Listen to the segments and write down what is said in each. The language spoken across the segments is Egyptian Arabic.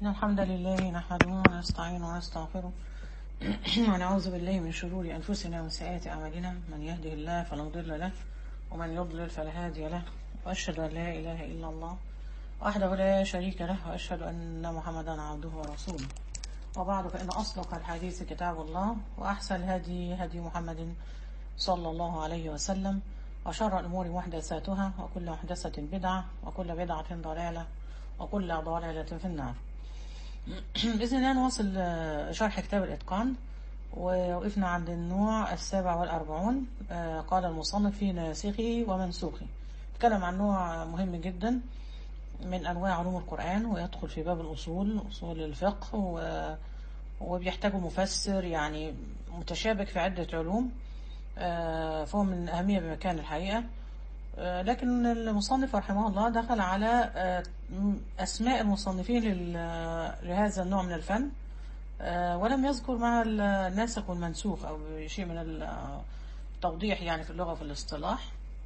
إن الحمد لله نحمده ونستعينه ونستغفره ونعوذ بالله من شرور أنفسنا ومن سيئات أعمالنا من يهده الله فلا مضل له ومن يضلل فلا هادي له وأشهد أن لا إله إلا الله وحده لا شريك له وأشهد أن محمدا عبده ورسوله وبعد فإن أصدق الحديث كتاب الله وأحسن الهدي هدي محمد صلى الله عليه وسلم وشر الأمور محدثاتها وكل محدثة بدعة وكل بدعة ضلالة وكل ضلالة في النار بإذن الله نواصل شرح كتاب الإتقان ووقفنا عند النوع السابع والأربعون قال المصنف في ناسخه ومنسوخه تكلم عن نوع مهم جدا من أنواع علوم القرآن ويدخل في باب الأصول أصول الفقه وبيحتاج مفسر يعني متشابك في عدة علوم فهو من أهمية بمكان الحقيقة لكن المصنف رحمه الله دخل على أسماء المصنفين لهذا النوع من الفن ولم يذكر مع الناسخ والمنسوخ أو شيء من التوضيح يعني في اللغة وفي الاصطلاح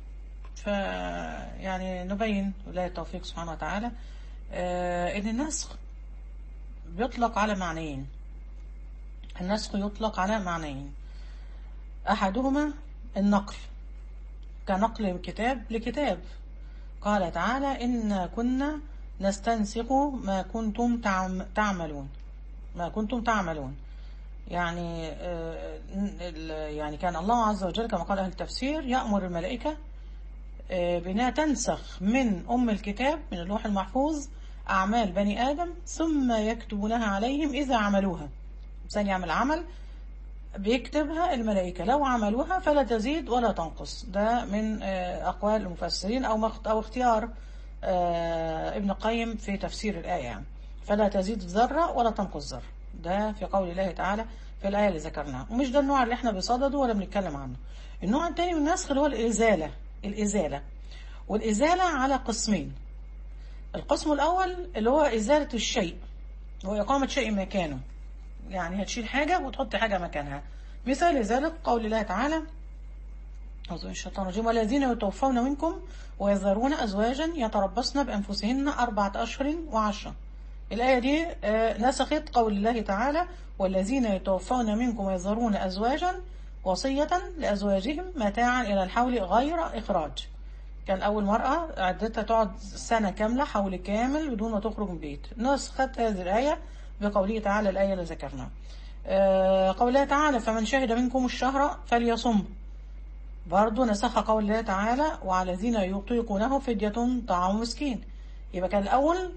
فيعني نبين ولاية التوفيق سبحانه وتعالى أن النسخ بيطلق على معنيين النسخ يطلق على معنيين أحدهما النقل كنقل كتاب لكتاب قال تعالى إن كنا نستنسخ ما كنتم تعملون ما كنتم تعملون يعني يعني كان الله عز وجل كما قال أهل التفسير يأمر الملائكة بأنها تنسخ من أم الكتاب من اللوح المحفوظ أعمال بني آدم ثم يكتبونها عليهم إذا عملوها إنسان يعمل عمل بيكتبها الملائكة لو عملوها فلا تزيد ولا تنقص ده من أقوال المفسرين أو أو اختيار ابن القيم في تفسير الآية يعني فلا تزيد ذرة ولا تنقص ذرة ده في قول الله تعالى في الآية اللي ذكرناها ومش ده النوع اللي احنا بصدده ولا بنتكلم عنه النوع الثاني من النسخ اللي هو الإزالة الإزالة والإزالة على قسمين القسم الأول اللي هو إزالة الشيء هو إقامة شيء مكانه يعني هتشيل حاجة وتحط حاجة مكانها مثال ذلك قول الله تعالى أعوذ الشيطان الرجيم والذين يتوفون منكم ويذرون أزواجا يتربصن بأنفسهن أربعة أشهر وعشرة الآية دي نسخت قول الله تعالى والذين يتوفون منكم ويذرون أزواجا وصية لأزواجهم متاعا إلى الحول غير إخراج كان أول مرأة عدتها تقعد سنة كاملة حول كامل بدون ما تخرج من البيت نسخت هذه الآية بقوله تعالى الآية اللي ذكرناها آه قوله تعالى فمن شهد منكم الشهر فليصم برضو نسخ قول الله تعالى وعلى الذين يطيقونه فدية طعام مسكين يبقى كان الأول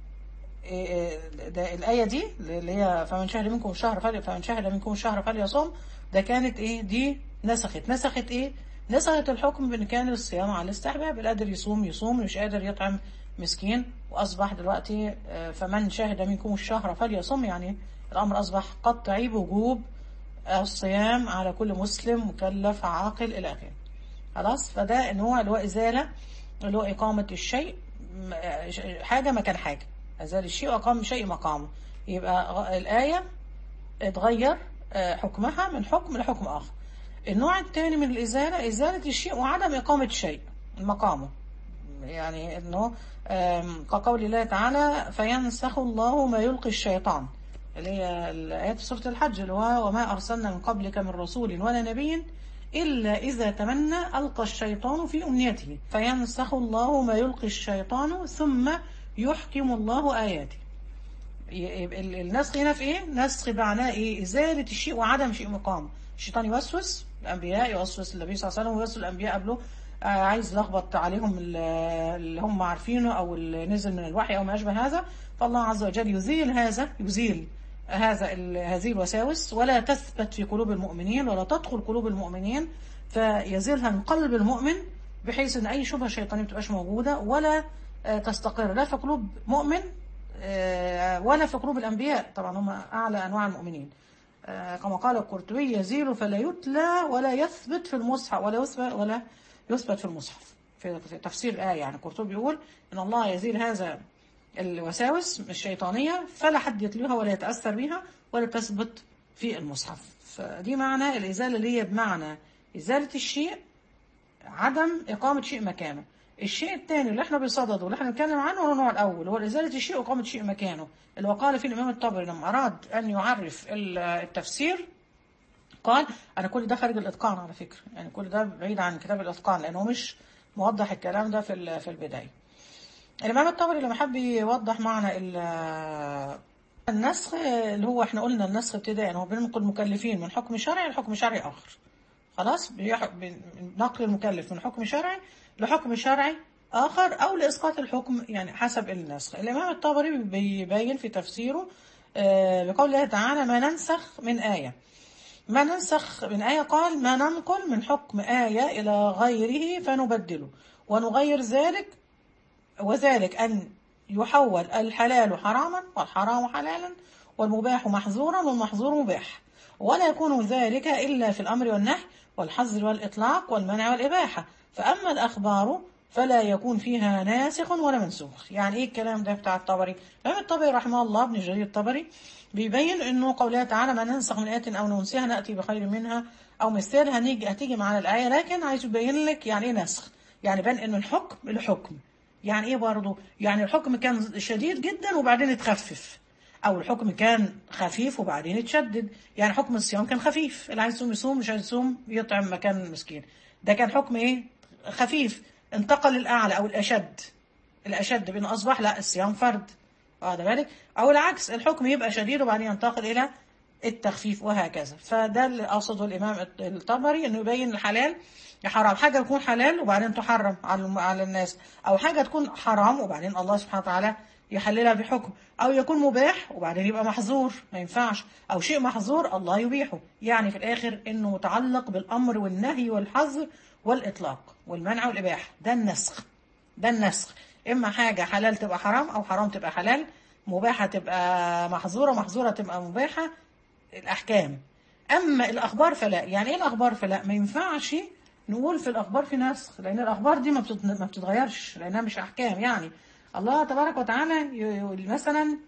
ده الآية دي اللي هي فمن شهد منكم الشهر فل فمن شهد منكم الشهر فليصم ده كانت ايه دي نسخت نسخت ايه نسخت الحكم بان كان الصيام على الاستحباب القادر يصوم يصوم مش قادر يطعم مسكين واصبح دلوقتي فمن شهد منكم الشهر فليصم يعني الامر اصبح قطعي بوجوب الصيام على كل مسلم مكلف عاقل الى اخره خلاص فده النوع اللي هو ازاله اللي هو اقامه الشيء حاجه مكان حاجه ازال الشيء واقام شيء مقامه يبقى الايه اتغير حكمها من حكم لحكم اخر النوع الثاني من الازاله ازاله الشيء وعدم اقامه شيء مقامه يعني انه كقول الله تعالى فينسخ الله ما يلقي الشيطان اللي هي الآيات في سورة الحج اللي هو وما أرسلنا من قبلك من رسول ولا نبي إلا إذا تمنى ألقى الشيطان في أمنيته فينسخ الله ما يلقي الشيطان ثم يحكم الله آياته النسخ هنا في إيه؟ نسخ معناه إيه؟ إزالة الشيء وعدم شيء مقام الشيطان يوسوس الأنبياء يوسوس النبي صلى الله عليه وسلم ويوسوس الأنبياء قبله عايز يلخبط عليهم اللي هم عارفينه او اللي نزل من الوحي او ما اشبه هذا فالله عز وجل يزيل هذا يزيل هذا هذه الوساوس ولا تثبت في قلوب المؤمنين ولا تدخل قلوب المؤمنين فيزيلها من قلب المؤمن بحيث ان اي شبهه شيطانيه ما تبقاش موجوده ولا تستقر لا في قلوب مؤمن ولا في قلوب الانبياء طبعا هم اعلى انواع المؤمنين كما قال القرطبي يزيل فلا يتلى ولا يثبت في المصحف ولا يثبت ولا يثبت في المصحف في تفسير الآية يعني القرطبي بيقول إن الله يزيل هذا الوساوس الشيطانية فلا حد يتلوها ولا يتأثر بها ولا تثبت في المصحف فدي معنى الإزالة اللي هي بمعنى إزالة الشيء عدم إقامة شيء مكانه الشيء الثاني اللي احنا بصدده واللي احنا بنتكلم عنه هو النوع الاول هو ازاله الشيء واقامه شيء مكانه اللي هو قال فيه الامام الطبري لما اراد ان يعرف ال- التفسير قال انا كل ده خارج الاتقان على فكره يعني كل ده بعيد عن كتاب الاتقان لانه مش موضح الكلام ده في ال- في البدايه الامام الطبري لما حب يوضح معنى ال- النسخ اللي هو احنا قلنا النسخ ابتداء هو بننقل المكلفين من حكم شرعي لحكم شرعي اخر خلاص بيح- بنقل المكلف من حكم شرعي لحكم شرعي آخر أو لإسقاط الحكم يعني حسب النسخ الإمام الطبري بيبين في تفسيره آه، بقول الله تعالى ما ننسخ من آية ما ننسخ من آية قال ما ننقل من حكم آية إلى غيره فنبدله ونغير ذلك وذلك أن يحول الحلال حراما والحرام حلالا والمباح محظورا والمحظور مباح ولا يكون ذلك إلا في الأمر والنهي والحظر والإطلاق والمنع والإباحة فأما الأخبار فلا يكون فيها ناسخ ولا منسوخ يعني إيه الكلام ده بتاع الطبري الإمام الطبري رحمه الله ابن جرير الطبري بيبين إنه قوله تعالى ما ننسخ من آية أو ننسيها نأتي بخير منها أو مثالها هنيجي هتيجي معانا الآية لكن عايز يبين لك يعني إيه نسخ يعني بان إن الحكم الحكم يعني ايه برضه يعني الحكم كان شديد جدا وبعدين اتخفف او الحكم كان خفيف وبعدين اتشدد يعني حكم الصيام كان خفيف اللي عايز يصوم يصوم مش عايز يصوم يطعم مكان المسكين ده كان حكم ايه خفيف انتقل الاعلى او الاشد الاشد بان اصبح لا الصيام فرض واخد بالك او العكس الحكم يبقى شديد وبعدين ينتقل الى التخفيف وهكذا فده اللي قصده الامام الطبري انه يبين الحلال حرام حاجه تكون حلال وبعدين تحرم على على الناس او حاجه تكون حرام وبعدين الله سبحانه وتعالى يحللها بحكم او يكون مباح وبعدين يبقى محظور ما ينفعش او شيء محظور الله يبيحه يعني في الاخر انه متعلق بالامر والنهي والحظر والاطلاق والمنع والاباحه ده النسخ ده النسخ اما حاجه حلال تبقى حرام او حرام تبقى حلال مباحه تبقى محظوره محظوره تبقى مباحه الاحكام اما الاخبار فلا يعني ايه الاخبار فلا ما ينفعش نقول في الاخبار في نسخ لان الاخبار دي ما بتت- ما بتتغيرش لانها مش احكام يعني الله تبارك وتعالى ي- ي- مثلا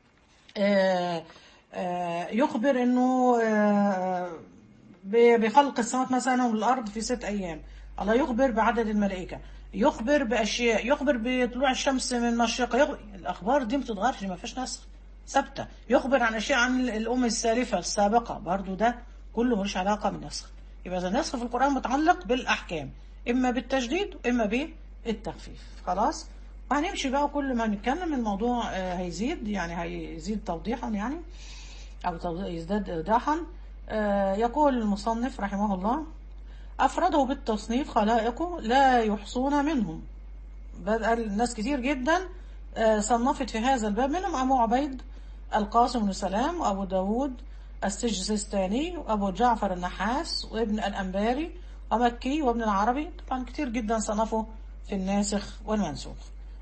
آه، آه، يخبر انه آه، ب- بخلق السماوات مثلا والارض في ست ايام الله يخبر بعدد الملائكه يخبر باشياء يخبر بطلوع الشمس من مشرقها يخبر الاخبار دي ما بتتغيرش ما فيهاش نسخ ثابته يخبر عن اشياء عن الامم السالفه السابقه برضو ده كله ملوش علاقه بالنسخ يبقى إذا النسخ في القران متعلق بالاحكام اما بالتجديد واما بالتخفيف خلاص وهنمشي بقى كل ما نتكلم الموضوع آه، هيزيد يعني هيزيد توضيحا يعني أو توضيح- يزداد إيضاحا آه، يقول المصنف رحمه الله أفرده بالتصنيف خلائقه لا يحصون منهم بدأ الناس كتير جدا آه، صنفت في هذا الباب منهم أبو عبيد القاسم بن سلام وأبو داود السجستاني وأبو جعفر النحاس وابن الأنباري ومكي وابن العربي طبعا كتير جدا صنفوا في الناسخ والمنسوخ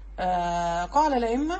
آه، قال الأئمة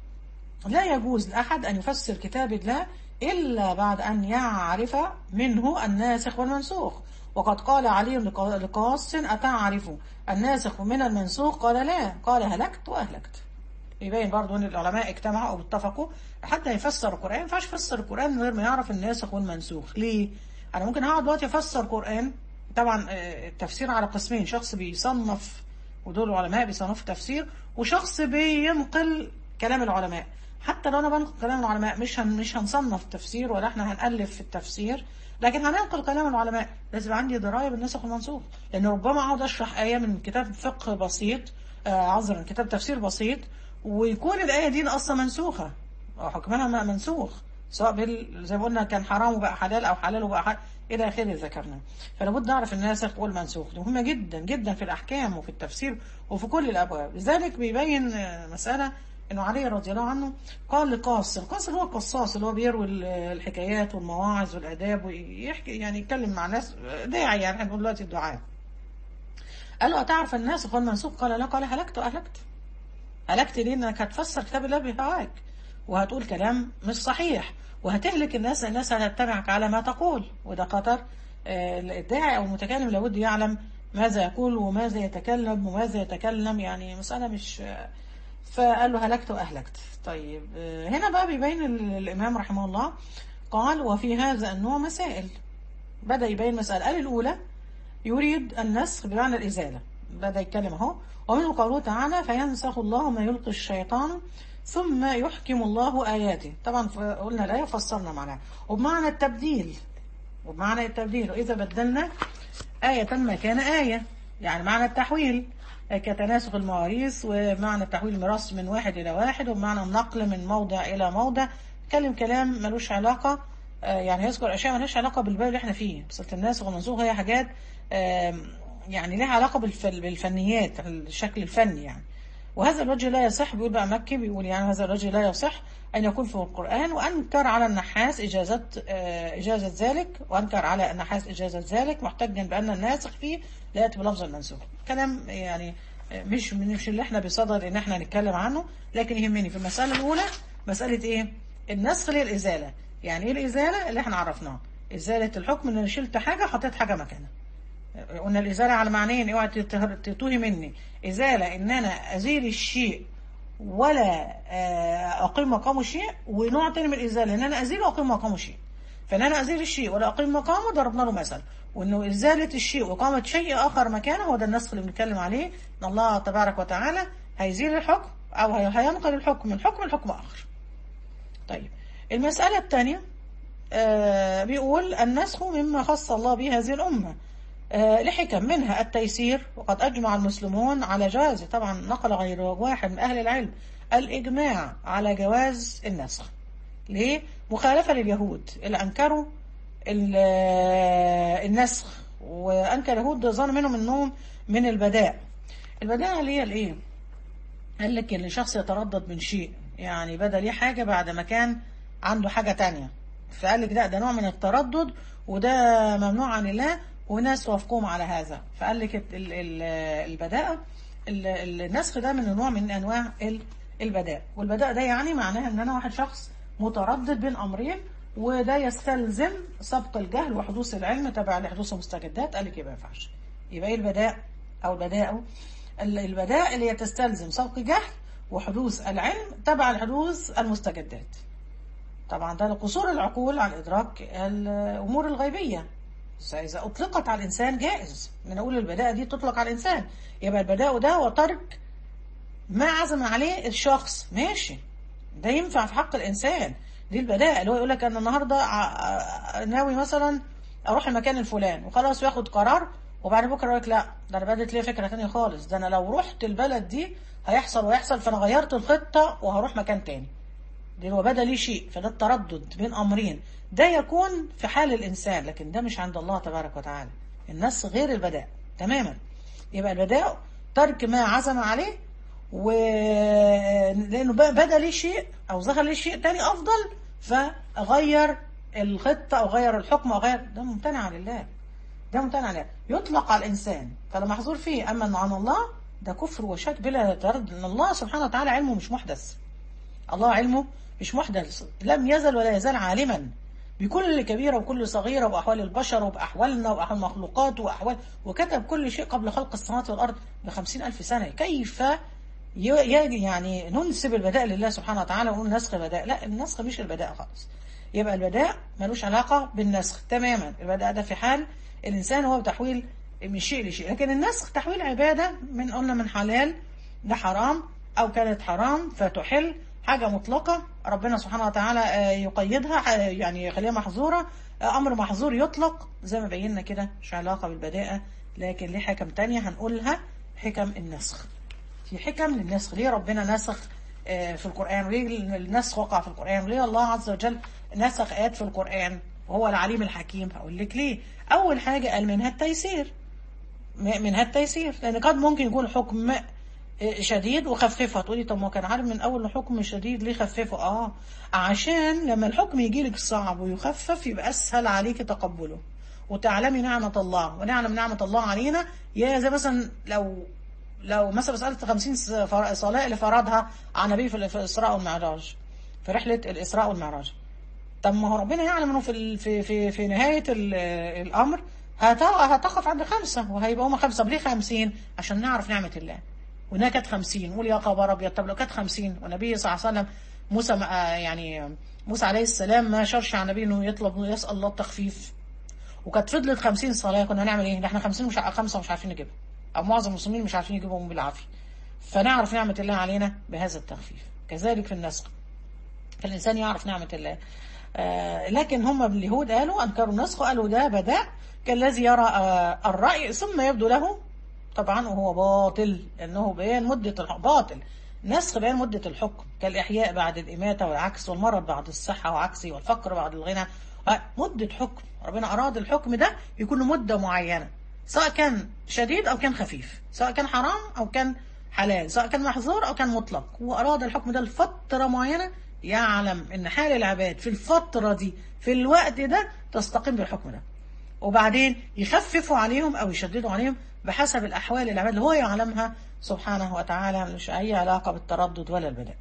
لا يجوز لأحد أن يفسر كتاب الله إلا بعد أن يعرف منه الناسخ والمنسوخ وقد قال علي لق- لقاص أتعرف الناسخ من المنسوخ قال لا قال هلكت وأهلكت يبين برضو ان العلماء اجتمعوا او اتفقوا حتى يفسر القران ما ينفعش يفسر القران من غير ما يعرف الناسخ والمنسوخ ليه انا ممكن اقعد دلوقتي افسر قران طبعا آه، التفسير على قسمين شخص بيصنف ودول العلماء بيصنفوا تفسير وشخص بينقل كلام العلماء حتى لو انا بنقل كلام العلماء مش هن مش هنصنف تفسير ولا احنا هنالف في التفسير لكن هننقل كلام العلماء لازم عندي درايه بالناسخ والمنسوخ لان ربما اقعد اشرح ايه من كتاب فقه بسيط آه، عذرا كتاب تفسير بسيط ويكون الآية دي أصلا منسوخة أو حكمها م- منسوخ سواء بال... زي ما قلنا كان حرام وبقى حلال أو حلال وبقى حلال إلى آخره ذكرنا فلابد نعرف الناسخ والمنسوخ دي مهمة جدا جدا في الأحكام وفي التفسير وفي كل الأبواب لذلك بيبين آه، مسألة إنه علي رضي الله عنه قال لقاص القاص هو القصاص اللي هو بيروي ال- الحكايات والمواعظ والآداب ويحكي يعني يتكلم مع ناس داعي يعني احنا بنقول دلوقتي الدعاء قال له أتعرف الناسخ والمنسوخ قال لا قال هلكت وأهلكت هلكت ليه انك هتفسر كتاب الله بهواك وهتقول كلام مش صحيح وهتهلك الناس الناس هتتبعك على ما تقول وده خطر آه، الداعي او المتكلم لابد يعلم ماذا يقول وماذا يتكلم وماذا يتكلم يعني مسألة مش آه، فقال له هلكت وأهلكت طيب آه، هنا بقى بيبين ال- الإمام رحمه الله قال وفي هذا النوع مسائل بدأ يبين مسألة قال الأولى يريد النسخ بمعنى الإزالة بدأ يتكلم اهو ومنه قوله تعالى فينسخ الله ما يلقي الشيطان ثم يحكم الله آياته طبعا ف- قلنا الآية فسرنا معناها وبمعنى التبديل وبمعنى التبديل وإذا بدلنا آية مكان آية يعني معنى التحويل كتناسخ المواريث ومعنى تحويل الميراث من واحد إلى واحد وبمعنى النقل من موضع إلى موضع كلم كلام ملوش علاقة آه، يعني يذكر أشياء ملوش علاقة بالباب اللي احنا فيه بس الناسخ والمنسوخ هي حاجات آم، يعني لها علاقة بالف- بالفنيات الشكل الفني يعني وهذا الوجه لا يصح بيقول بقى مكي بيقول يعني هذا الوجه لا يصح أن يكون في القرآن وأنكر على النحاس إجازة آه، إجازة ذلك وأنكر على النحاس إجازة ذلك محتجا بأن الناسخ فيه لا يأتي بلفظ المنسوخ كلام يعني آه، مش مش اللي احنا بصدد ان احنا نتكلم عنه لكن يهمني في المسألة الأولى مسألة ايه النسخ للإزالة يعني ايه الإزالة اللي احنا عرفناه إزالة الحكم ان أنا شلت حاجة حطيت حاجة مكانها قلنا الإزالة على معنيين اوعى تتهر- تتوهي مني إزالة إن أنا أزيل الشيء ولا آه، أقيم مقامه شيء ونوع تاني من الإزالة إن أنا أزيل وأقيم مقامه شيء فإن أنا أزيل الشيء ولا أقيم مقامه ضربنا له مثل وإنه إزالة الشيء وإقامة شيء آخر مكانه هو ده النسخ اللي بنتكلم عليه إن الله تبارك وتعالى هيزيل الحكم أو هي- هينقل الحكم من حكم لحكم آخر طيب المسألة الثانية آه، بيقول النسخ مما خص الله به هذه الأمة آه، لحكم منها التيسير وقد أجمع المسلمون على جواز طبعا نقل غير واحد من أهل العلم الإجماع على جواز النسخ ليه؟ مخالفة لليهود اللي أنكروا ال- آه، النسخ وأنكر اليهود ظن منهم أنهم من البداء البداء اللي هي الإيه؟ قال لك ان شخص يتردد من شيء يعني بدا ليه حاجة بعد ما كان عنده حاجة تانية فقال لك لا ده نوع من التردد وده ممنوع عن الله وناس وافقوهم على هذا فقال لك ال- ال- البداءة ال- ال- النسخ ده من نوع من انواع ال- البداء والبداء ده يعني معناها ان انا واحد شخص متردد بين امرين وده يستلزم سبق الجهل وحدوث العلم تبع لحدوث المستجدات قال لك يبقى ما ينفعش يبقى ايه البداء او البداء ال- البداء اللي هي تستلزم سبق جهل وحدوث العلم تبع الحدوث المستجدات طبعا ده لقصور العقول عن إدراك الأمور الغيبية إذا أطلقت على الإنسان جائز من أقول البداء دي تطلق على الإنسان يبقى البداء ده هو ترك ما عزم عليه الشخص ماشي ده ينفع في حق الإنسان دي البداء اللي هو يقول لك أنا النهاردة ع- ع- ناوي مثلا أروح المكان الفلاني وخلاص ياخد قرار وبعد بكرة يقول لك لا ده أنا بدت لي فكرة تانية خالص ده أنا لو رحت البلد دي هيحصل ويحصل فأنا غيرت الخطة وهروح مكان تاني دي هو بدا ليه شيء فده التردد بين امرين ده يكون في حال الانسان لكن ده مش عند الله تبارك وتعالى النص غير البداء تماما يبقى البداء ترك ما عزم عليه و لانه ب- بدا ليه شيء او ظهر ليه شيء تاني افضل فغير الخطه او غير الحكم او غير ده ممتنع لله ده ممتنع عليه يطلق على الإنسان فلا محظور فيه أما أنه عن الله ده كفر وشك بلا تردد أن الله سبحانه وتعالى علمه مش محدث الله علمه مش محدث لم يزل ولا يزال عالما بكل كبيرة وكل صغيرة وأحوال البشر وبأحوالنا وأحوال المخلوقات وأحوال وكتب كل شيء قبل خلق السماوات والأرض بخمسين ألف سنة كيف ي- ي- يعني ننسب البداء لله سبحانه وتعالى ونقول نسخ بداء لا النسخ مش البداء خالص يبقى البداء ملوش علاقة بالنسخ تماما البداء ده في حال الإنسان هو تحويل من شيء لشيء لكن النسخ تحويل عبادة من قلنا من حلال لحرام أو كانت حرام فتحل حاجة مطلقة ربنا سبحانه وتعالى آه، يقيدها آه، يعني يخليها محظورة آه، أمر محظور يطلق زي ما بينا كده مش علاقة بالبداءة لكن ليه حكم تانية هنقولها حكم النسخ في حكم للنسخ ليه ربنا نسخ آه، في القرآن وليه النسخ وقع في القرآن وليه الله عز وجل نسخ آيات في القرآن وهو العليم الحكيم هقول لك ليه أول حاجة قال منها التيسير م- منها التيسير لأن قد ممكن يكون حكم آه، شديد وخففها تقولي طب ما كان عارف من أول حكم شديد ليه خففه آه عشان لما الحكم يجي لك صعب ويخفف يبقى أسهل عليك تقبله وتعلمي نعمة الله ونعلم نعمة الله علينا يا زي مثلا لو لو مثلا مسألة 50 س- فر- صلاة اللي فرضها على النبي في في الإسراء والمعراج في رحلة الإسراء والمعراج طب ما هو ربنا يعلم انه في ال- في في في نهاية ال- الأمر هت- هتقف عند خمسة وهيبقى هما خمسة طب ليه 50 عشان نعرف نعمة الله وإنها كانت 50 قول يا خبر أبيض طب لو كانت 50 والنبي صلى الله عليه وسلم موسى ما- يعني موسى عليه السلام ما شرش على النبي انه يطلب يسأل الله التخفيف وكانت فضلت 50 صلاة كنا هنعمل ايه؟ ده احنا 50 مش ع- خمسة مش عارفين نجيبها او معظم المسلمين مش عارفين يجيبهم بالعافيه فنعرف نعمه الله علينا بهذا التخفيف كذلك في النسخ فالانسان يعرف نعمه الله آه لكن هم اليهود قالوا انكروا النسخ وقالوا ده بداء كالذي يرى آه الراي ثم يبدو له طبعا وهو باطل انه بيان مده الح- باطل نسخ بيان مدة الحكم كالإحياء بعد الإماتة والعكس والمرض بعد الصحة وعكسه والفقر بعد الغنى آه، مدة حكم ربنا أراد الحكم ده يكون له مدة معينة سواء كان شديد أو كان خفيف سواء كان حرام أو كان حلال سواء كان محظور أو كان مطلق هو أراد الحكم ده لفترة معينة يعلم إن حال العباد في الفترة دي في الوقت ده تستقيم بالحكم ده وبعدين يخففوا عليهم او يشددوا عليهم بحسب الاحوال العباد اللي هو يعلمها سبحانه وتعالى مش اي علاقه بالتردد ولا البدء.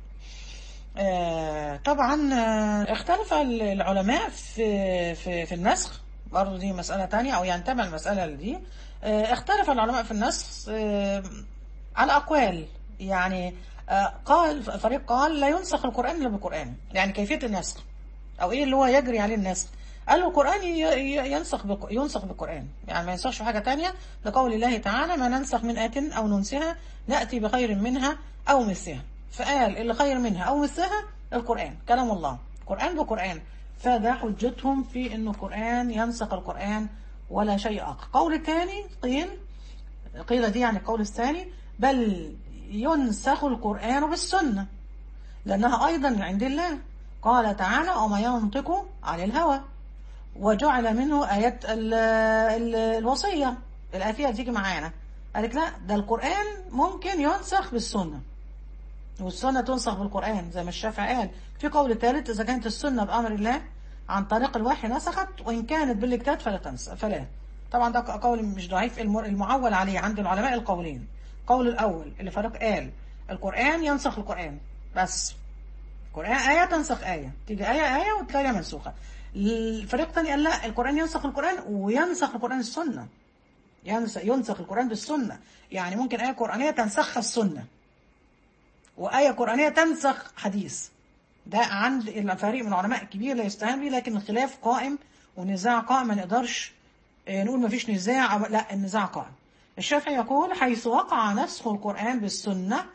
آه، طبعا آه، اختلف العلماء في في في النسخ برضه دي مسألة تانية أو ينتمى المسألة دي آه، اختلف العلماء في النسخ آه، على أقوال يعني آه، قال فريق قال لا ينسخ القرآن إلا بالقرآن يعني كيفية النسخ أو إيه اللي هو يجري عليه النسخ قالوا القرآن ي- ي- ينسخ بق- ينسخ بالقرآن يعني ما ينسخش حاجة تانية لقول الله تعالى ما ننسخ من آية أو ننسها نأتي بخير منها أو مثلها فقال اللي خير منها أو مثلها القرآن كلام الله قرآن بقرآن فده حجتهم في أن القرآن ينسخ القرآن ولا شيء آخر قول الثاني قيل قيل دي يعني القول الثاني بل ينسخ القرآن بالسنة لأنها أيضا من عند الله قال تعالى وما ينطق عن الهوى وجعل منه آيات ال- ال- الوصية الآتية تيجي معانا قالك لا ده القرآن ممكن ينسخ بالسنة والسنة تنسخ بالقرآن زي ما الشافعي قال في قول ثالث إذا كانت السنة بأمر الله عن طريق الوحي نسخت وإن كانت بالاجتهاد فلا تنسى فلا طبعا ده قول مش ضعيف الم- المعول عليه عند العلماء القولين القول الأول اللي فريق قال القرآن ينسخ القرآن بس القرآن آية تنسخ آية تيجي آية آية وتلاقيها منسوخة الفريق الثاني قال لا القرآن ينسخ القرآن وينسخ القرآن السنة ينسخ, ينسخ القرآن بالسنة يعني ممكن آية قرآنية تنسخها السنة وآية قرآنية تنسخ حديث ده عند الفريق من العلماء الكبير لا يستهان به لكن الخلاف قائم والنزاع قائم ما نقدرش آه، نقول ما فيش نزاع أو لا النزاع قائم الشافعي يقول حيث وقع نسخ القرآن بالسنة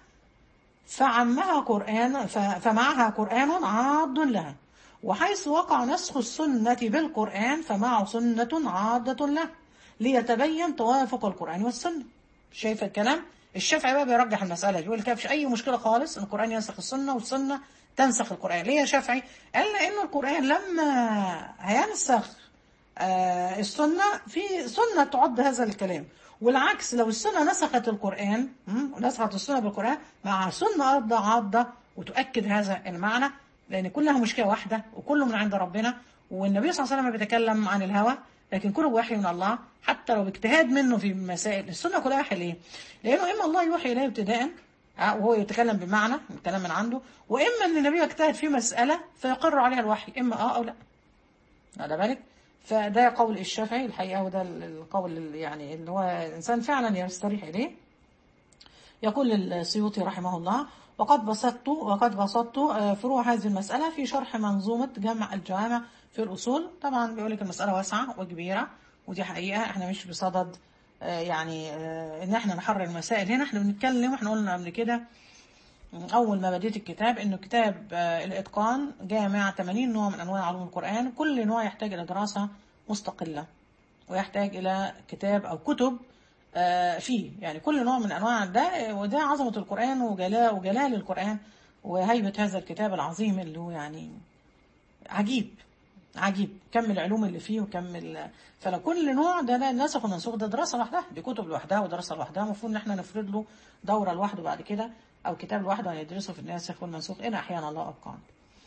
فعمها قرآن ف- فمعها قرآن عاض لها وحيث وقع نسخ السنة بالقرآن فمعه سنة عاضة له ليتبين توافق القرآن والسنة شايف الكلام الشافعي بقى بيرجح المسألة دي يقول لك مفيش أي مشكلة خالص إن القرآن ينسخ السنة والسنة تنسخ القرآن ليه يا شافعي؟ قال لأن القرآن لما هينسخ آه، السنة في سنة تعد هذا الكلام والعكس لو السنة نسخت القرآن مم، نسخت السنة بالقرآن مع سنة عضة عضة وتؤكد هذا المعنى لأن كلها مشكلة واحدة وكله من عند ربنا والنبي صلى الله عليه وسلم بيتكلم عن الهوى لكن كله وحي من الله حتى لو باجتهاد منه في مسائل السنة كلها وحي ليه؟ لأنه إما الله يوحي إليه ابتداء آه، وهو يتكلم بمعنى الكلام من عنده وإما أن النبي يجتهد في مسألة فيقر عليها الوحي إما آه أو لا على بالك فده قول الشافعي الحقيقة وده القول اللي يعني اللي هو الإنسان فعلا يستريح إليه يقول السيوطي رحمه الله وقد بسطت وقد بسطت آه، فروع هذه المسألة في شرح منظومة جمع الجوامع في الأصول طبعا بيقول لك المسألة واسعة وكبيرة ودي حقيقة احنا مش بصدد آه، يعني آه، ان احنا نحرر المسائل هنا احنا بنتكلم احنا قلنا قبل كده أول ما بديت الكتاب إنه كتاب آه، الإتقان جامع 80 نوع من أنواع علوم القرآن كل نوع يحتاج إلى دراسة مستقلة ويحتاج إلى كتاب أو كتب آه، فيه يعني كل نوع من أنواع ده وده عظمة القرآن وجلال وجلال القرآن وهيبة هذا الكتاب العظيم اللي هو يعني عجيب عجيب كم العلوم اللي فيه وكم ال... فلو كل نوع ده ده النسخ والمنسوخ ده دراسه لوحدها دي كتب لوحدها ودراسه لوحدها المفروض ان احنا نفرض له دوره لوحده بعد كده او كتاب لوحده هندرسه في الناسخ والمنسوخ ان احيانا الله ابقانا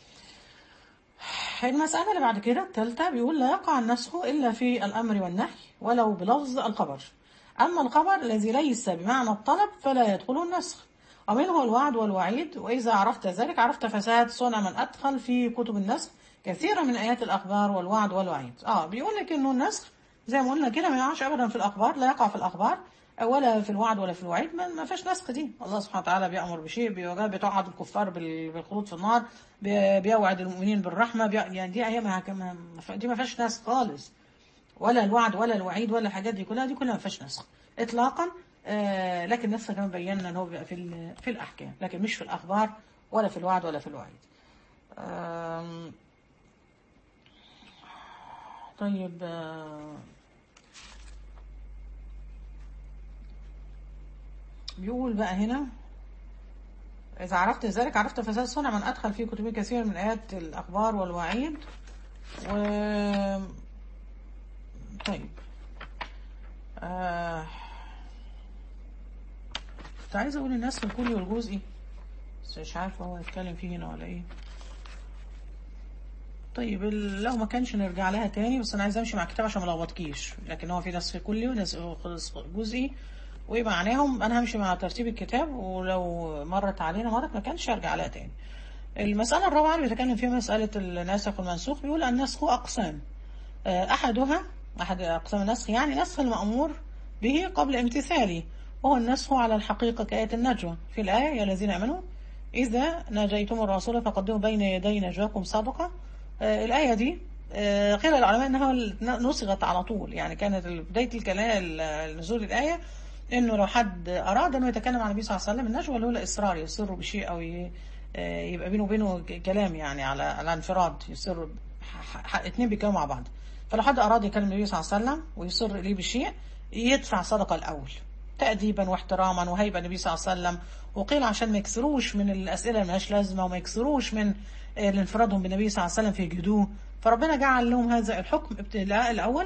المسألة اللي بعد كده الثالثة بيقول لا يقع النسخ إلا في الأمر والنهي ولو بلفظ الخبر أما الخبر الذي ليس بمعنى الطلب فلا يدخل النسخ ومنه الوعد والوعيد وإذا عرفت ذلك عرفت فساد صنع من أدخل في كتب النسخ كثيرا من آيات الأخبار والوعد والوعيد آه بيقول لك إنه النسخ زي ما قلنا كده ما يقعش أبدا في الأخبار لا يقع في الأخبار ولا في الوعد ولا في الوعيد ما, ما فيش نسخ دي الله سبحانه وتعالى بيأمر بشيء بيوجد بتوعد الكفار بال- بالخلود في النار بي- بيوعد المؤمنين بالرحمة بي يعني دي أيام ما- ما- دي ما فيهاش نسخ خالص ولا الوعد ولا الوعيد ولا الحاجات دي كلها دي كلها ما فيهاش نسخ اطلاقا آه لكن نفسه كمان بينا ان هو بيبقى في ال- في الاحكام لكن مش في الاخبار ولا في الوعد ولا في الوعيد آم، طيب آه، بيقول بقى هنا إذا عرفت ذلك عرفت فساد صنع من أدخل في كتبه كثير من آيات الأخبار والوعيد و طيب آه... كنت عايزة أقول الناس في الكلي والجزئي بس مش عارفة هو يتكلم فيه هنا ولا إيه طيب ال- لو ما كانش نرجع لها تاني بس أنا عايزة أمشي مع الكتاب عشان ما لخبطكيش لكن هو في نسخ كلي ونسخ جزئي وايه معناهم انا همشي مع ترتيب الكتاب ولو مرت علينا مرت ما كانش ارجع لها تاني المسألة الرابعة اللي بيتكلم فيها مسألة الناسخ والمنسوخ بيقول النسخ أقسام آه، أحدها أحد أقسام النسخ يعني نسخ المأمور به قبل امتثاله وهو النسخ على الحقيقة كآية النجوى في الآية يا الذين آمنوا إذا ناجيتم الرسول فقدموا بين يدي نجواكم صدقة آه، الآية دي آه، قيل العلماء أنها نسخت على طول يعني كانت بداية الكلام نزول الآية انه لو حد اراد انه يتكلم عن النبي صلى الله عليه وسلم النجوى اللي هو الاصرار يصر بشيء او ي- آه، يبقى بينه وبينه ك- كلام يعني على على انفراد يصر ب- ح- ح- اتنين بيتكلموا مع بعض فلو حد اراد يكلم النبي صلى الله عليه وسلم ويصر اليه بشيء يدفع صدقه الاول تأديبا واحتراما وهيبة النبي صلى الله عليه وسلم وقيل عشان ما يكسروش من الأسئلة اللي ملهاش لازمة وما يكسروش من آه، الانفرادهم بالنبي صلى الله عليه وسلم في جدوه فربنا جعل لهم هذا الحكم ابتلاء الأول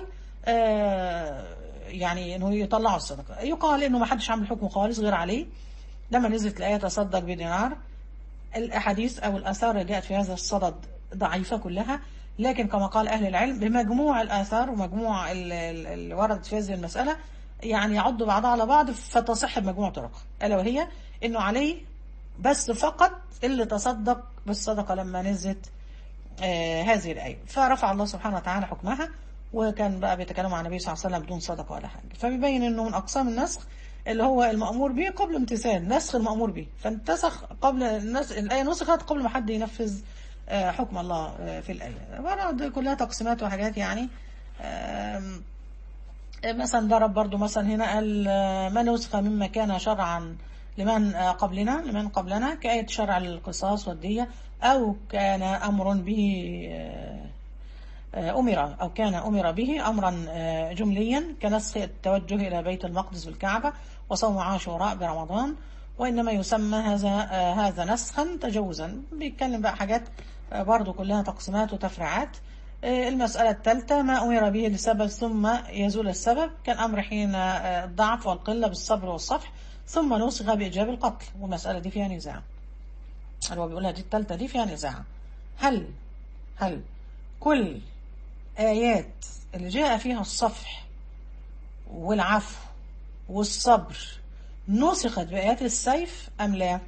آه، يعني انه يطلعوا الصدقة يقال انه ما حدش عمل حكم خالص غير عليه لما نزلت الآية تصدق بدينار الأحاديث أو الآثار اللي جاءت في هذا الصدد ضعيفة كلها لكن كما قال أهل العلم بمجموع الآثار ومجموع ال- ال- اللي وردت في هذه المسألة يعني يعض بعضها على بعض فتصح بمجموع طرق ألا وهي إنه عليه بس فقط اللي تصدق بالصدقة لما نزلت آه هذه الآية فرفع الله سبحانه وتعالى حكمها وكان بقى بيتكلم عن النبي صلى الله عليه وسلم بدون صدقة ولا حاجة فبيبين انه من اقسام النسخ اللي هو المأمور به قبل امتثال نسخ المأمور به فانتسخ قبل النس... الآية نسخت قبل ما حد ينفذ آه، حكم الله آه، في الآية ورد كلها تقسيمات وحاجات يعني آم، مثلا ضرب برضو مثلا هنا قال آه، ما نسخ مما كان شرعا لمن آه، قبلنا لمن قبلنا كآية شرع القصاص والدية أو كان أمر به آه، آه، أمر أو كان أمر به أمرا آه، جمليا كنسخ التوجه إلى بيت المقدس بالكعبة وصوم عاشوراء برمضان وإنما يسمى هذا آه، هذا نسخا تجوزا بيتكلم بقى حاجات آه، برضو كلها تقسيمات وتفريعات آه، المسألة الثالثة ما أمر به لسبب ثم يزول السبب كان أمر حين آه، الضعف والقلة بالصبر والصفح ثم نسخ بإيجاب القتل والمسألة دي فيها نزاع اللي هو بيقولها دي الثالثة دي فيها نزاع هل هل كل آيات اللي جاء فيها الصفح والعفو والصبر نسخت بآيات السيف أم لا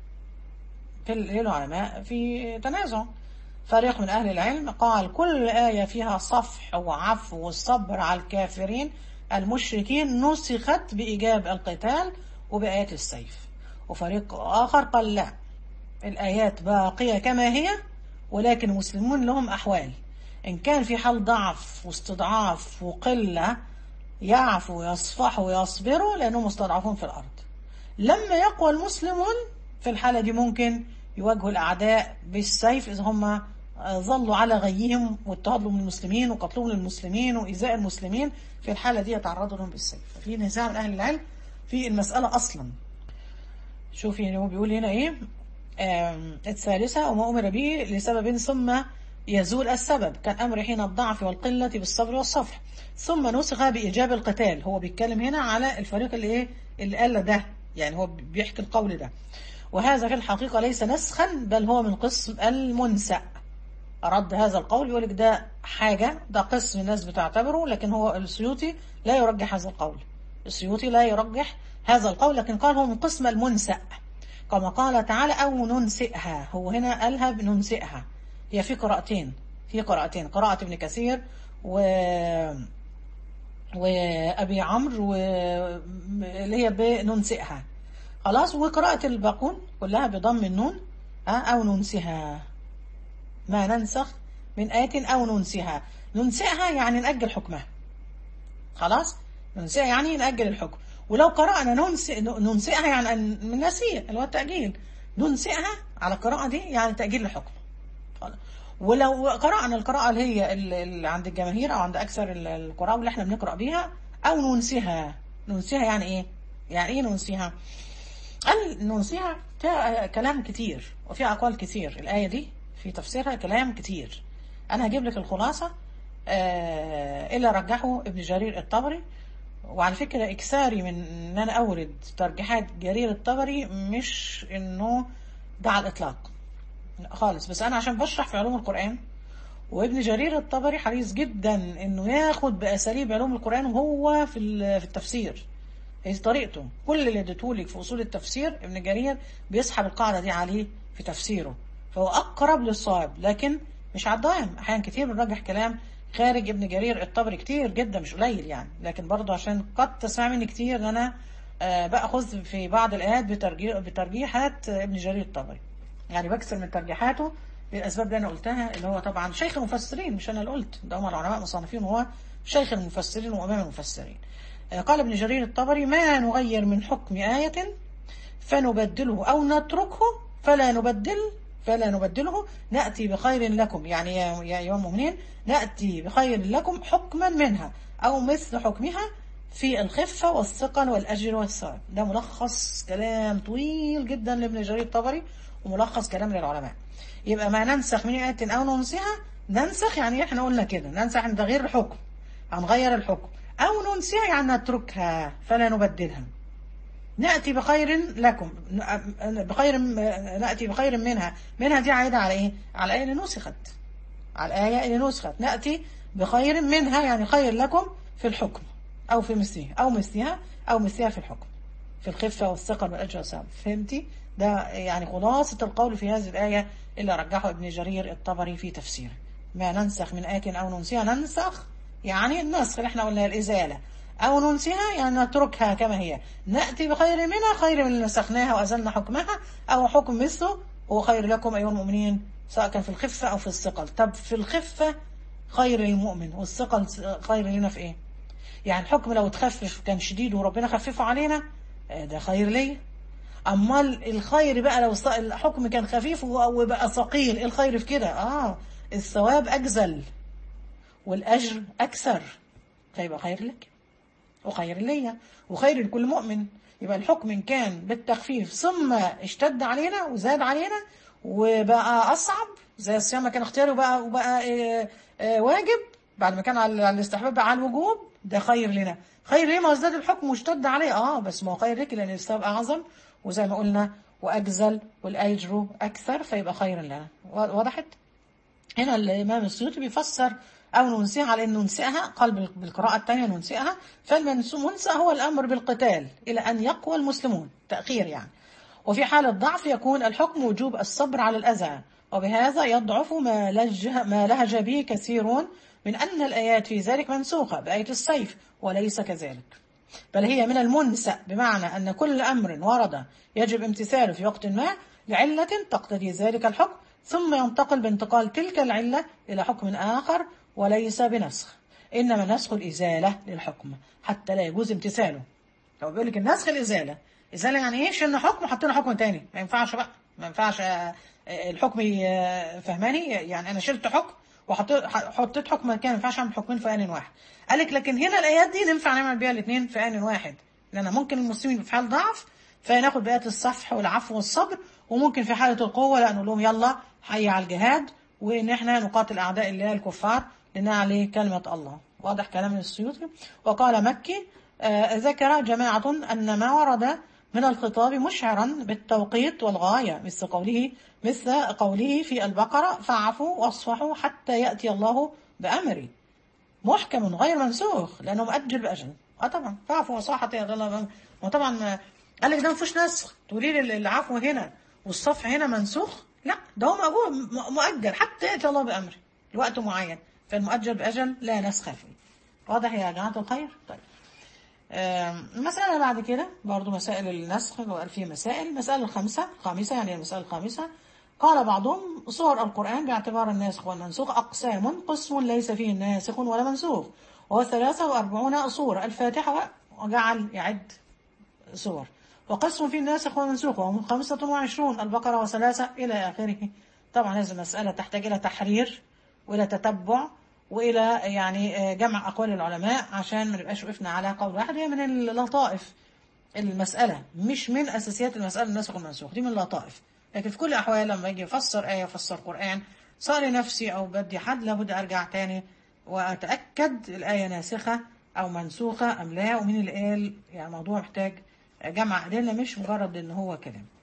في ال- العلماء في تنازع فريق من أهل العلم قال كل آية فيها صفح وعفو والصبر على الكافرين المشركين نسخت بإيجاب القتال وبآيات السيف وفريق آخر قال لا الآيات باقية كما هي ولكن المسلمون لهم أحوال إن كان في حال ضعف واستضعاف وقلة يعفو ويصفحوا ويصبروا لأنهم مستضعفون في الأرض لما يقوى المسلمون في الحالة دي ممكن يواجهوا الأعداء بالسيف إذا هم آه، ظلوا على غيهم واضطهادهم للمسلمين وقتلهم للمسلمين وإيذاء المسلمين في الحالة دي يتعرضوا لهم بالسيف ففي نزاع من أهل العلم في المسألة أصلا شوفي يعني هو بيقول هنا ايه آم، الثالثة وما أمر به لسبب ثم يزول السبب كان أمر حين الضعف والقلة بالصبر والصفح ثم نسخ بإيجاب القتال هو بيتكلم هنا على الفريق اللي ايه اللي قال ده يعني هو بيحكي القول ده وهذا في الحقيقة ليس نسخا بل هو من قسم المنسأ رد هذا القول يقول لك ده حاجة ده قسم الناس بتعتبره لكن هو السيوطي لا يرجح هذا القول السيوطي لا يرجح هذا القول لكن قال هو من قسم المنسأ كما قال تعالى أو ننسئها هو هنا قالها بننسئها هي في قراءتين في قراءتين قراءة ابن كثير و وأبي عمرو و... اللي هي بننسئها خلاص وقراءة الباقون كلها بضم النون ها أو ننسها ما ننسخ من آية أو ننسها ننسئها يعني نأجل حكمها خلاص ننسئها يعني نأجل الحكم ولو قرأنا ننسئ ننسئها يعني أن- من نسيء اللي هو التأجيل ننسئها على القراءة دي يعني تأجيل الحكم خلاص. ولو قرأنا القراءة اللي هي ال- اللي عند الجماهير أو عند أكثر ال- القراء اللي احنا بنقرأ بيها أو ننسيها ننسيها يعني إيه؟ يعني إيه ننسيها؟ قال ننسيها فيها كلام كتير وفيها أقوال كتير الآية دي في تفسيرها كلام كتير أنا هجيب لك الخلاصة آه إلا رجحه ابن جرير الطبري وعلى فكرة إكثاري من إن أنا أورد ترجيحات جرير الطبري مش إنه ده على الإطلاق خالص بس أنا عشان بشرح في علوم القرآن وابن جرير الطبري حريص جدا إنه ياخد بأساليب علوم القرآن وهو في ال- في التفسير هي طريقته كل اللي اديتهولك في اصول التفسير ابن جرير بيسحب القاعده دي عليه في تفسيره فهو اقرب للصواب لكن مش على الدائم احيانا كتير بنرجح كلام خارج ابن جرير الطبري كتير جدا مش قليل يعني لكن برضه عشان قد تسمع مني كتير ان انا آه، باخذ في بعض الايات بترجيح بترجيحات ابن جرير الطبري يعني بكسر من ترجيحاته للاسباب اللي انا قلتها اللي هو طبعا شيخ المفسرين مش انا اللي قلت ده هم العلماء مصنفين وهو شيخ المفسرين وامام المفسرين قال ابن جرير الطبري ما نغير من حكم آية فنبدله أو نتركه فلا نبدل فلا نبدله نأتي بخير لكم يعني يا يا أيها المؤمنين نأتي بخير لكم حكما منها أو مثل حكمها في الخفة والثقل والأجر والثواب ده ملخص كلام طويل جدا لابن جرير الطبري وملخص كلام للعلماء يبقى ما ننسخ من آية أو ننسها ننسخ يعني احنا قلنا كده ننسخ عند تغيير الحكم هنغير الحكم أو ننسيها يعني نتركها فلا نبدلها نأتي بخير لكم بخير نأتي بخير منها منها دي عايدة على إيه؟ على الآية اللي نسخت على الآية اللي نسخت نأتي بخير منها يعني خير لكم في الحكم أو في مثلها أو مثلها أو مثلها في الحكم في الخفة والثقل والأجر والثواب فهمتي؟ ده يعني خلاصة القول في هذه الآية اللي رجحه ابن جرير الطبري في تفسيره ما ننسخ من آية أو ننسيها ننسخ يعني النسخ اللي احنا قلنا الإزالة أو ننسيها يعني نتركها كما هي نأتي بخير منها خير من اللي نسخناها وأزلنا حكمها أو حكم مثله هو خير لكم أيها المؤمنين سواء كان في الخفة أو في الثقل طب في الخفة خير للمؤمن والثقل خير لنا في إيه يعني الحكم لو تخفف كان شديد وربنا خففه علينا ده خير ليا أمال الخير بقى لو الحكم كان خفيف وبقى ثقيل إيه الخير في كده آه الثواب أجزل والأجر أكثر فيبقى خير لك وخير ليا وخير لكل مؤمن يبقى الحكم إن كان بالتخفيف ثم اشتد علينا وزاد علينا وبقى أصعب زي الصيام كان اختياري وبقى, وبقى اه اه واجب بعد ما كان على الاستحباب بقى على الوجوب ده خير لنا خير ليه ما ازداد الحكم واشتد عليه اه بس ما هو خير لك لأن الثواب أعظم وزي ما قلنا وأجزل والأجر أكثر فيبقى خير لنا وضحت؟ هنا الإمام السيوطي بيفسر أو ننسيها على أن ننسئها قال بالقراءة الثانية ننسئها فالمنسى هو الأمر بالقتال إلى أن يقوى المسلمون تأخير يعني وفي حالة ضعف يكون الحكم وجوب الصبر على الأذى وبهذا يضعف ما, لجه ما لهج به كثيرون من أن الآيات في ذلك منسوخة بآية السيف وليس كذلك بل هي من المنسأ بمعنى أن كل أمر ورد يجب امتثاله في وقت ما لعلة تقتضي ذلك الحكم ثم ينتقل بانتقال تلك العلة إلى حكم آخر وليس بنسخ إنما نسخ الإزالة للحكم حتى لا يجوز امتثاله لو بيقول لك النسخ الإزالة إزالة يعني إيه شلنا حكم وحطينا حكم تاني ما ينفعش بقى ما ينفعش الحكم فهماني يعني أنا شلت حكم وحطيت حطيت حكم مكان ما ينفعش أعمل حكمين في آن واحد قال لك لكن هنا الآيات دي ننفع نعمل بيها الاثنين في آن واحد لأن ممكن المسلمين في حال ضعف فناخد بآيات الصفح والعفو والصبر وممكن في حالة القوة لا نقول لهم يلا حي على الجهاد وإن إحنا نقاتل أعداء الله الكفار لنعلي كلمة الله واضح كلام السيوطي وقال مكي آه ذكر جماعة أن ما ورد من الخطاب مشعرا بالتوقيت والغاية مثل قوله مثل قوله في البقرة فاعفوا واصفحوا حتى يأتي الله بأمره محكم غير منسوخ لأنه مؤجل بأجل اه طبعا فاعفوا واصفحوا حتى يأتي الله بأمره وطبعا قال لك ده ما فيهوش نسخ تقولي لي العفو هنا والصفح هنا منسوخ لا ده هو مؤجل حتى يأتي الله بأمره لوقت معين فالمؤجل بأجل لا نسخ فيه واضح يا جماعة الخير طيب المسألة بعد كده برضو مسائل النسخ وقال فيه مسائل المسألة الخامسة خامسة يعني المسألة الخامسة قال بعضهم صور القرآن باعتبار الناسخ والمنسوخ أقسام قسم ليس فيه ناسخ ولا منسوخ وهو ثلاثة وأربعون صورة الفاتحة وجعل يعد سور وقسم في الناسخ والمنسوخ وهم خمسة وعشرون البقرة وثلاثة إلى آخره طبعا هذه المسألة تحتاج إلى تحرير وإلى تتبع وإلى يعني جمع أقوال العلماء عشان ما نبقاش وقفنا على قول واحد هي من اللطائف المسألة مش من أساسيات المسألة الناسخ والمنسوخ دي من اللطائف لكن في كل الأحوال لما أجي أفسر آية أفسر قرآن سواء لنفسي أو بدي حد لابد أرجع تاني وأتأكد الآية ناسخة أو منسوخة أم لا ومين اللي قال يعني الموضوع محتاج جمع أدلة مش مجرد إن هو كلام